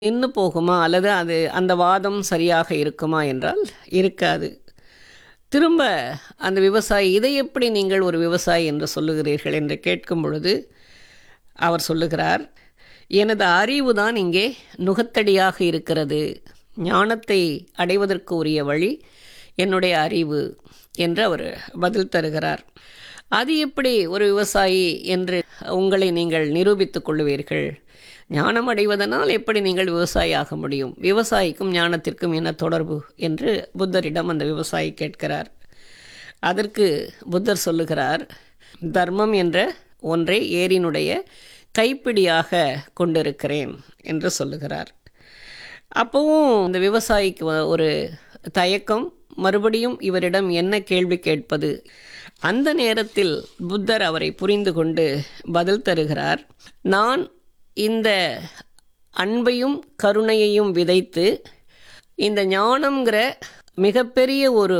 நின்னு போகுமா அல்லது அது அந்த வாதம் சரியாக இருக்குமா என்றால் இருக்காது திரும்ப அந்த விவசாயி இதை எப்படி நீங்கள் ஒரு விவசாயி என்று சொல்லுகிறீர்கள் என்று கேட்கும் பொழுது அவர் சொல்லுகிறார் எனது அறிவு தான் இங்கே நுகத்தடியாக இருக்கிறது ஞானத்தை அடைவதற்கு உரிய வழி என்னுடைய அறிவு என்று அவர் பதில் தருகிறார் அது எப்படி ஒரு விவசாயி என்று உங்களை நீங்கள் நிரூபித்துக் கொள்ளுவீர்கள் ஞானம் அடைவதனால் எப்படி நீங்கள் விவசாயி ஆக முடியும் விவசாயிக்கும் ஞானத்திற்கும் என்ன தொடர்பு என்று புத்தரிடம் அந்த விவசாயி கேட்கிறார் அதற்கு புத்தர் சொல்லுகிறார் தர்மம் என்ற ஒன்றை ஏரினுடைய கைப்பிடியாக கொண்டிருக்கிறேன் என்று சொல்லுகிறார் அப்போவும் இந்த விவசாயிக்கு வ- ஒரு தயக்கம் மறுபடியும் இவரிடம் என்ன கேள்வி கேட்பது அந்த நேரத்தில் புத்தர் அவரை புரிந்து கொண்டு பதில் தருகிறார் நான் இந்த அன்பையும் கருணையையும் விதைத்து இந்த ஞானம்ங்கிற மிகப்பெரிய ஒரு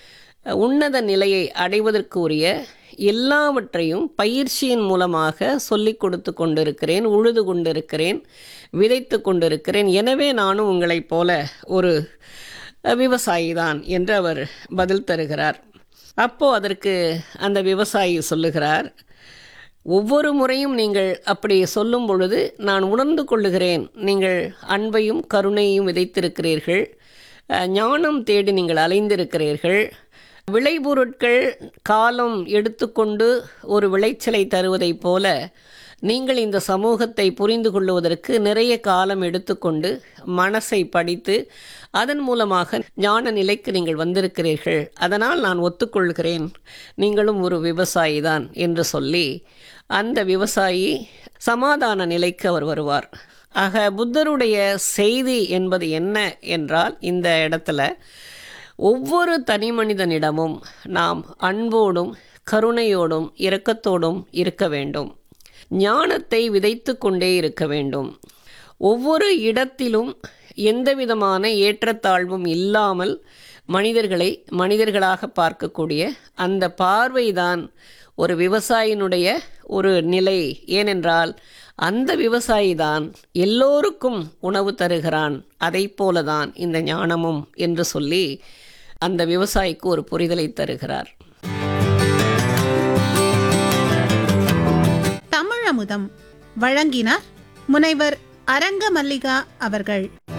உன்னத நிலையை அடைவதற்கு உரிய எல்லாவற்றையும் பயிற்சியின் மூலமாக சொல்லிக் கொடுத்து கொண்டிருக்கிறேன் உழுது கொண்டிருக்கிறேன் விதைத்து கொண்டிருக்கிறேன் எனவே நானும் உங்களைப் போல ஒரு விவசாயி தான் என்று அவர் பதில் தருகிறார் அப்போ அதற்கு அந்த விவசாயி சொல்லுகிறார் ஒவ்வொரு முறையும் நீங்கள் அப்படி சொல்லும் பொழுது நான் உணர்ந்து கொள்ளுகிறேன் நீங்கள் அன்பையும் கருணையும் விதைத்திருக்கிறீர்கள் அஹ், ஞானம் தேடி நீங்கள் அலைந்திருக்கிறீர்கள் விளைபொருட்கள் காலம் எடுத்துக்கொண்டு ஒரு விளைச்சலை தருவதைப் போல நீங்கள் இந்த சமூகத்தை புரிந்து கொள்ளுவதற்கு நிறைய காலம் எடுத்துக்கொண்டு மனசை படித்து அதன் மூலமாக ஞான நிலைக்கு நீங்கள் வந்திருக்கிறீர்கள் அதனால் நான் ஒத்துக்கொள்கிறேன் நீங்களும் ஒரு விவசாயி தான் என்று சொல்லி அந்த விவசாயி சமாதான நிலைக்கு அவர் வருவார் ஆக புத்தருடைய செய்தி என்பது என்ன என்றால் இந்த இடத்துல ஒவ்வொரு தனி மனிதனிடமும் நாம் அன்போடும் கருணையோடும் இரக்கத்தோடும் இருக்க வேண்டும் ஞானத்தை விதைத்து கொண்டே இருக்க வேண்டும் ஒவ்வொரு இடத்திலும் எந்தவிதமான ஏற்றத்தாழ்வும் இல்லாமல் மனிதர்களை மனிதர்களாக பார்க்கக்கூடிய அந்த பார்வைதான் ஒரு விவசாயினுடைய ஒரு நிலை ஏனென்றால் அந்த விவசாயி தான் எல்லோருக்கும் உணவு தருகிறான் அதைப் போலதான் இந்த ஞானமும் என்று சொல்லி அந்த விவசாயிக்கு ஒரு புரிதலை தருகிறார் தமிழமுதம் வழங்கினார் முனைவர் அரங்க மல்லிகா அவர்கள்